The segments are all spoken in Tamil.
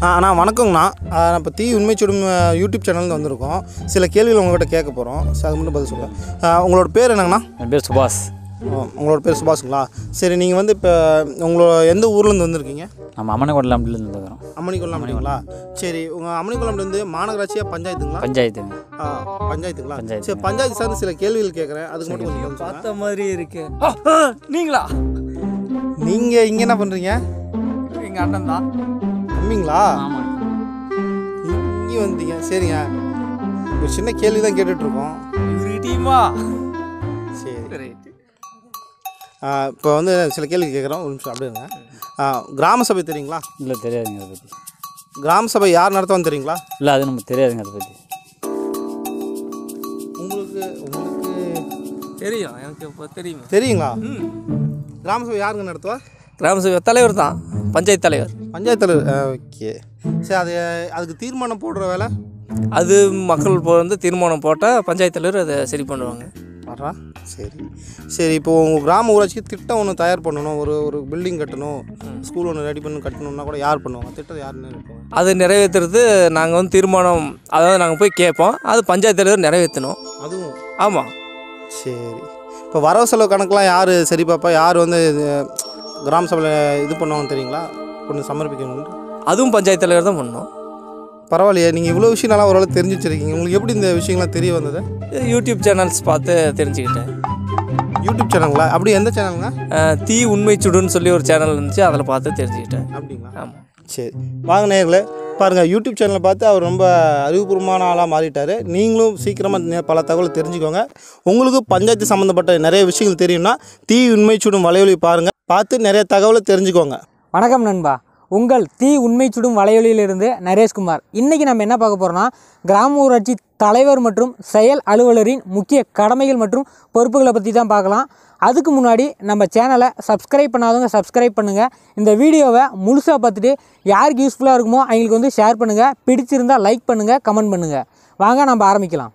ஆ அண்ணா வணக்கங்கண்ணா ஆ, நான் இப்போ தீ உண்மை சுடும் அஹ், யூடியூப் சேனல்லேருந்து வந்திருக்கோம் சில கேள்விகள் உங்கள்கிட்ட கேட்க போகிறோம் சரி அது மட்டும் பதில் சொல்லுங்கள் ஆ, உங்களோட பேர் என்னங்கண்ணா என் பேர் சுபாஷ் ஆ, உங்களோட பேர் சுபாஷுங்களா சரி நீங்கள் வந்து இப்போ உங்களோட எந்த ஊர்லேருந்து வந்திருக்கீங்க நம்ம அம்மனகோட்டலாம்லேருந்து வந்துக்கிறோம் அம்மணிக்குளம் அப்படிங்களா சரி உங்கள் அம்மணிக்குளம்லேருந்து மாநகராட்சியா பஞ்சாயத்துங்களா பஞ்சாயத்துங்க ஆ பஞ்சாயத்துங்களா பஞ்சாயத்து. சரி பஞ்சாயத்து சார்ந்து சில கேள்விகள் கேட்குறேன் அதுக்கு மட்டும் கொஞ்சம் பதில் சொல்லுங்க. பார்த்த மாதிரி இருக்கு நீங்களா நீங்கள் இங்கே என்ன பண்ணுறீங்க எங்க அண்ணன் தான் தம்பிங்களா ஆமாம் இங்கே வந்தீங்க சரிங்க ஒரு சின்ன கேள்வி தான் கேட்டுட்ருக்கோம் இவருகிட்டயுமா சரி ரைட் இப்போ வந்து சில கேள்வி கேட்குறோம் ஒரு நிமிஷம் அப்படியே இருங்க ஆ, கிராம சபை தெரியுங்களா இல்லை தெரியாதுங்க அதை பற்றி கிராம சபை யார் நடத்துவான்னு தெரியுங்களா இல்லை அது நமக்கு தெரியாதுங்க அதை பற்றி உங்களுக்கு உங்களுக்கு தெரியும் எனக்கு இப்போ தெரியுமா தெரியுங்களா கிராம சபை யாருங்க நடத்துவா கிராம சபை தலைவர் தான் பஞ்சாயத்து தலைவர் பஞ்சாயத்து தலைவர் ஓகே சரி அது அதுக்கு தீர்மானம் போடுற வேலை அது மக்கள் இப்போ வந்து தீர்மானம் போட்டால் பஞ்சாயத்து தலைவர் அதை சரி பண்ணுவாங்க வர்றா சரி சரி இப்போ உங்கள் கிராம ஊராட்சிக்கு திட்டம் ஒன்று தயார் பண்ணணும் ஒரு ஒரு பில்டிங் கட்டணும் ஸ்கூல் ஒன்று ரெடி பண்ணி கட்டணும்னா கூட யார் பண்ணுவாங்க திட்டம் யாருன்னு இருப்பாங்க அது நிறைவேற்றுறது நாங்கள் வந்து தீர்மானம் அதாவது நாங்கள் போய் கேட்போம் அது பஞ்சாயத்து தலைவர் நிறைவேற்றணும் அதுவும் ஆமாம் சரி இப்போ வரவு செலவு கணக்கெலாம் யார் சரி பாப்பா யார் வந்து இது, கிராம சபையில் இது பண்ணுவாங்க தெரியுங்களா கொஞ்சம் சமர்ப்பிக்கணும் அதுவும் பஞ்சாயத்து தலைவர் தான் பண்ணணும் பரவாயில்லையே நீங்கள் இவ்வளோ விஷயம் நல்லா ஓரளவு தெரிஞ்சு வச்சிருக்கீங்க உங்களுக்கு எப்படி இந்த விஷயங்கள்லாம் தெரிய வந்தது யூடியூப் சேனல்ஸ் பார்த்து தெரிஞ்சுக்கிட்டேன் யூடியூப் சேனலுங்களா அப்படி எந்த சேனலுங்க அஹ், தீ உண்மை சுடுன்னு சொல்லி ஒரு சேனல் இருந்துச்சு அதில் பார்த்து தெரிஞ்சுக்கிட்டேன் அப்படிங்களா ஆமாம் சரி வாங்க நேர்களே பாருங்கள் யூடியூப் சேனலை பார்த்து அவர் ரொம்ப அறிவுபூர்வமான ஆளாக மாறிட்டார் நீங்களும் சீக்கிரமாக பல தகவல் தெரிஞ்சுக்கோங்க உங்களுக்கு பஞ்சாயத்து சம்மந்தப்பட்ட நிறைய விஷயங்கள் தெரியும்னா தீ உண்மை சுடும் வலையொலி பாருங்கள் பார்த்து நிறைய தகவலை தெரிஞ்சுக்கோங்க வணக்கம் நண்பா உங்கள் தீ உண்மை சுடும் வலையொலியிலிருந்து நரேஷ்குமார் இன்றைக்கி நம்ம என்ன பார்க்க போகிறோம்னா கிராம ஊராட்சி தலைவர் மற்றும் செயல் அலுவலரின் முக்கிய கடமைகள் மற்றும் பொறுப்புகளை பற்றி தான் பார்க்கலாம் அதுக்கு முன்னாடி நம்ம சேனலை சப்ஸ்கிரைப் பண்ணாதவங்க சப்ஸ்கிரைப் பண்ணுங்கள் இந்த வீடியோவை முழுசாக பார்த்துட்டு யாருக்கு யூஸ்ஃபுல்லாக இருக்குமோ அவங்களுக்கு வந்து ஷேர் பண்ணுங்கள் பிடிச்சிருந்தால் லைக் பண்ணுங்கள் கமெண்ட் பண்ணுங்கள் வாங்க நம்ம ஆரம்பிக்கலாம்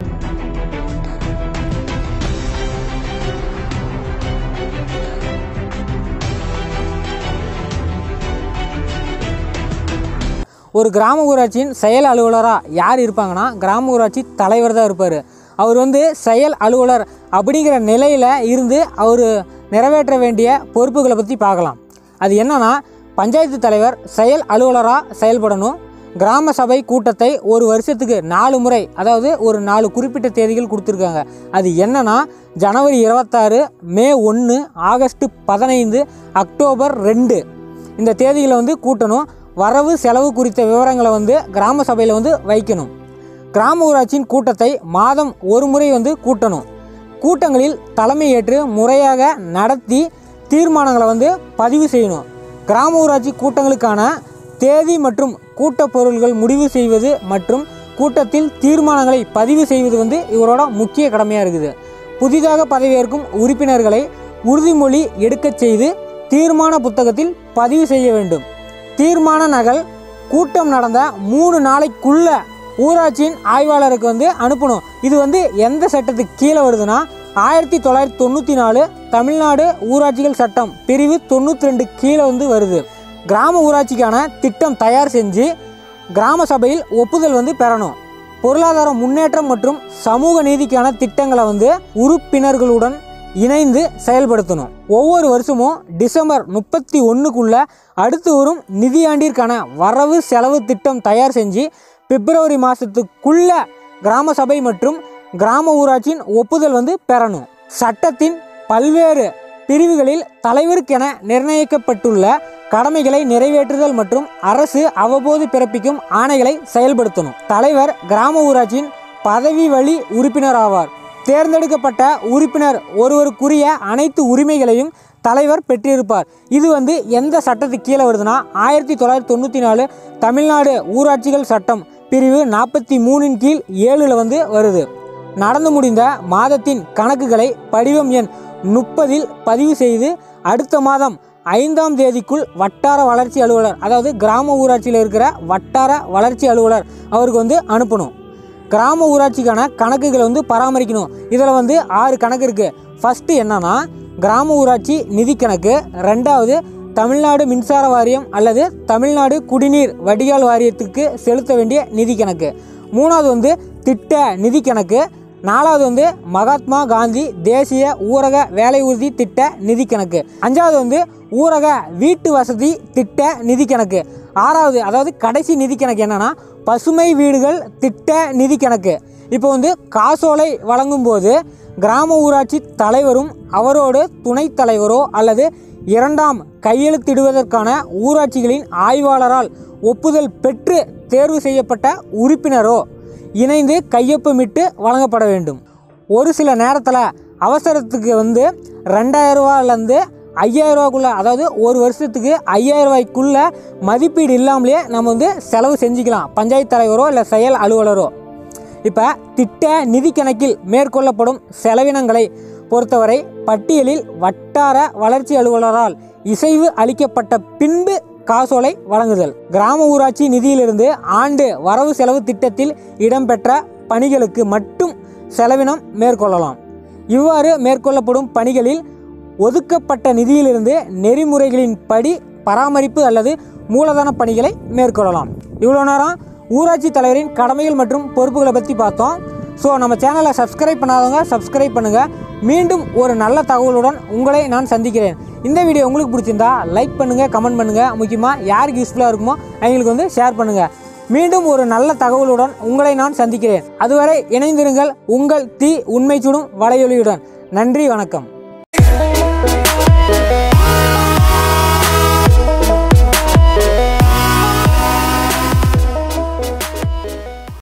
ஒரு கிராம ஊராட்சியின் செயல் அலுவலராக யார் இருப்பாங்கன்னா கிராம ஊராட்சி தலைவர் தான் இருப்பார் அவர் வந்து செயல் அலுவலர் அப்படிங்கிற நிலையில் இருந்து அவர் நிறைவேற்ற வேண்டிய பொறுப்புகளை பற்றி பார்க்கலாம் அது என்னன்னா பஞ்சாயத்து தலைவர் செயல் அலுவலராக செயல்படணும் கிராம சபை கூட்டத்தை ஒரு வருஷத்துக்கு நாலு முறை அதாவது ஒரு நாலு குறிப்பிட்ட தேதிகள் கொடுத்துருக்காங்க அது என்னன்னா ஜனவரி இருபத்தாறு மே ஒன்று ஆகஸ்ட் பதினைந்து அக்டோபர் ரெண்டு இந்த தேதிகளை வந்து கூட்டணும் வரவு செலவு குறித்த விவரங்களை வந்து கிராம சபையில் வந்து வைக்கணும் கிராம ஊராட்சியின் கூட்டத்தை மாதம் ஒரு முறை வந்து கூட்டணும் கூட்டங்களில் தலைமையேற்று முறையாக நடத்தி தீர்மானங்களை வந்து பதிவு செய்யணும் கிராம ஊராட்சி கூட்டங்களுக்கான தேதி மற்றும் கூட்டப் பொருள்கள் முடிவு செய்வது மற்றும் கூட்டத்தில் தீர்மானங்களை பதிவு செய்வது வந்து இவரோட முக்கிய கடமையாக இருக்குது புதிதாக பதவியேற்கும் உறுப்பினர்களை உறுதிமொழி எடுக்கச் செய்து தீர்மான புத்தகத்தில் பதிவு செய்ய வேண்டும் தீர்மான நகல் கூட்டம் நடந்த மூணு நாளைக்குள்ள ஊராட்சியின் ஆய்வாளருக்கு வந்து அனுப்பணும் இது வந்து எந்த சட்டத்துக்கு கீழே வருதுன்னா ஆயிரத்தி தொள்ளாயிரத்தி தொண்ணூற்றி நாலு தமிழ்நாடு ஊராட்சிகள் சட்டம் பிரிவு தொண்ணூற்றி ரெண்டு கீழே வந்து வருது கிராம ஊராட்சிக்கான திட்டம் தயார் செஞ்சு கிராம சபையில் ஒப்புதல் வந்து பெறணும் பொருளாதார முன்னேற்றம் மற்றும் சமூக நீதிக்கான திட்டங்களை வந்து உறுப்பினர்களுடன் இணைந்து செயல்படுத்தணும் ஒவ்வொரு வருஷமும் டிசம்பர் முப்பத்தி ஒன்றுக்குள்ள அடுத்து வரும் நிதியாண்டிற்கான வரவு செலவு திட்டம் தயார் செஞ்சு பிப்ரவரி மாதத்துக்குள்ள கிராம சபை மற்றும் கிராம ஊராட்சியின் ஒப்புதல் வந்து பெறணும் சட்டத்தின் பல்வேறு பிரிவுகளில் தலைவருக்கென நிர்ணயிக்கப்பட்டுள்ள கடமைகளை நிறைவேற்றுதல் மற்றும் அரசு அவ்வப்போது பிறப்பிக்கும் ஆணைகளை செயல்படுத்தணும் தலைவர் கிராம ஊராட்சியின் பதவி வழி உறுப்பினர் ஆவார் தேர்ந்தெடுக்கப்பட்ட உறுப்பினர் ஒருவருக்குரிய அனைத்து உரிமைகளையும் தலைவர் பெற்றிருப்பார் இது வந்து எந்த சட்டத்துக்கு கீழே வருதுன்னா ஆயிரத்தி தொள்ளாயிரத்தி தொண்ணூற்றி நாலு தமிழ்நாடு ஊராட்சிகள் சட்டம் பிரிவு நாற்பத்தி மூணின் கீழ் ஏழில் வந்து வருது நடந்து முடிந்த மாதத்தின் கணக்குகளை படிவம் எண் முப்பதில் பதிவு செய்து அடுத்த மாதம் ஐந்தாம் தேதிக்குள் வட்டார வளர்ச்சி அலுவலர் அதாவது கிராம ஊராட்சியில் இருக்கிற வட்டார வளர்ச்சி அலுவலர் அவருக்கு வந்து அனுப்பணும் கிராம ஊராட்சிக்கான கணக்குகளை வந்து பராமரிக்கணும் இதில் வந்து ஆறு கணக்கு இருக்குது ஃபஸ்ட்டு என்னன்னா கிராம ஊராட்சி நிதி கணக்கு ரெண்டாவது தமிழ்நாடு மின்சார வாரியம் அல்லது தமிழ்நாடு குடிநீர் வடிகால் வாரியத்துக்கு செலுத்த வேண்டிய நிதி கணக்கு மூணாவது வந்து திட்ட நிதி கணக்கு நாலாவது வந்து மகாத்மா காந்தி தேசிய ஊரக வேலை உறுதி திட்ட நிதி கணக்கு அஞ்சாவது வந்து ஊரக வீட்டு வசதி திட்ட நிதி கணக்கு ஆறாவது அதாவது கடைசி நிதி கணக்கு என்னன்னா பசுமை வீடுகள் திட்ட நிதி கணக்கு இப்போ வந்து காசோலை வழங்கும்போது கிராம ஊராட்சி தலைவரும் அவரோடு துணைத் தலைவரோ அல்லது இரண்டாம் கையெழுத்திடுவதற்கான ஊராட்சிகளின் ஆய்வாளரால் ஒப்புதல் பெற்று தேர்வு செய்யப்பட்ட உறுப்பினரோ இணைந்து கையொப்பமிட்டு வழங்கப்பட வேண்டும் ஒரு சில நேரத்தில் அவசரத்துக்கு வந்து ரெண்டாயிரம் ரூபாயிலேருந்து ஐயாயிரம் ரூபாய்க்குள்ள அதாவது ஒரு வருஷத்துக்கு ஐயாயிரம் ரூபாய்க்குள்ள மதிப்பீடு இல்லாமலேயே நம்ம வந்து செலவு செஞ்சுக்கலாம் பஞ்சாயத்து தலைவரோ இல்லை செயல் அலுவலரோ இப்போ திட்ட நிதி கணக்கில் மேற்கொள்ளப்படும் செலவினங்களை பொறுத்தவரை பட்டியலில் வட்டார வளர்ச்சி அலுவலரால் இசைவு அளிக்கப்பட்ட பின்பு காசோலை வழங்குதல் கிராம ஊராட்சி நிதியிலிருந்து ஆண்டு வரவு செலவு திட்டத்தில் இடம்பெற்ற பணிகளுக்கு மட்டும் செலவினம் மேற்கொள்ளலாம் இவ்வாறு மேற்கொள்ளப்படும் பணிகளில் ஒதுக்கப்பட்ட நிதியிலிருந்து நெறிமுறைகளின் படி பராமரிப்பு அல்லது மூலதன பணிகளை மேற்கொள்ளலாம் இவ்வளோ நேரம் ஊராட்சி தலைவரின் கடமைகள் மற்றும் பொறுப்புகளை பற்றி பார்த்தோம் ஸோ நம்ம சேனலை சப்ஸ்கிரைப் பண்ணாதவங்க சப்ஸ்கிரைப் பண்ணுங்கள் மீண்டும் ஒரு நல்ல தகவலுடன் உங்களை நான் சந்திக்கிறேன் இந்த வீடியோ உங்களுக்கு பிடிச்சிருந்தா லைக் பண்ணுங்கள் கமெண்ட் பண்ணுங்கள் முக்கியமாக யாருக்கு யூஸ்ஃபுல்லாக இருக்குமோ அவங்களுக்கு வந்து ஷேர் பண்ணுங்கள் மீண்டும் ஒரு நல்ல தகவலுடன் உங்களை நான் சந்திக்கிறேன் அதுவரை இணைந்திருங்கள் உங்கள் தீ உண்மை சுடும் வலையொலியுடன் நன்றி வணக்கம்